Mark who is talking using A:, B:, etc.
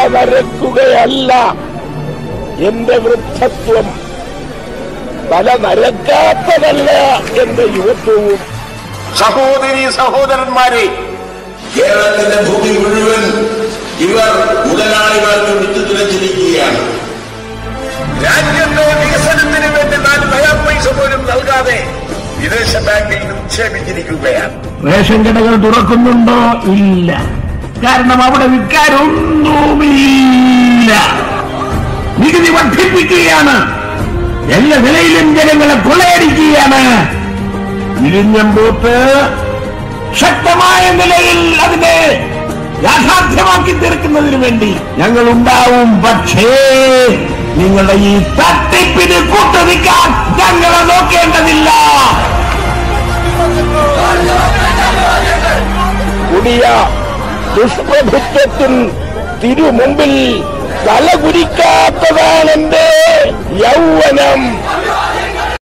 A: നരക്കുകയല്ല എന്റെ വൃദ്ധത്വം തല നരക്കാത്തതല്ല എന്റെ യുവത്വവും
B: സഹോദരി സഹോദരന്മാരെ
C: കേരളത്തിന്റെ ഭൂമി മുഴുവൻ ഇവർ മുതലാളിമാർക്ക് വിട്ടുതുലച്ചിരിക്കുകയാണ്
B: രാജ്യത്തെ വികസനത്തിന് വേണ്ടി നാല് നയാ പൈസ പോലും നൽകാതെ വിദേശ ബാങ്കിൽ നിക്ഷേപിച്ചിരിക്കുകയാണ്
D: റേഷൻ കടകൾ തുറക്കുന്നുണ്ടോ ഇല്ല കാരണം അവിടെ വിൽക്കാനൊന്നുമില്ല നികുതി വർദ്ധിപ്പിക്കുകയാണ് എല്ലാ നിലയിലും ജനങ്ങളെ കൊള്ളയടിക്കുകയാണ് ഇരിഞ്ഞം ബൂത്ത് ശക്തമായ നിലയിൽ അതിനെ യാഥാർത്ഥ്യമാക്കി തീർക്കുന്നതിന് വേണ്ടി ഞങ്ങൾ ഉണ്ടാവും പക്ഷേ നിങ്ങളുടെ ഈ തട്ടിപ്പിന് കൂട്ടുനിൽക്കാൻ ഞങ്ങളെ നോക്കേണ്ടതില്ല
A: കൊടിയ ദുഷ്പ്രഭുത്വത്തിൻ തിരുമുമ്പിൽ തലകുരിക്കാത്തതാണെന്റെ യൗവനം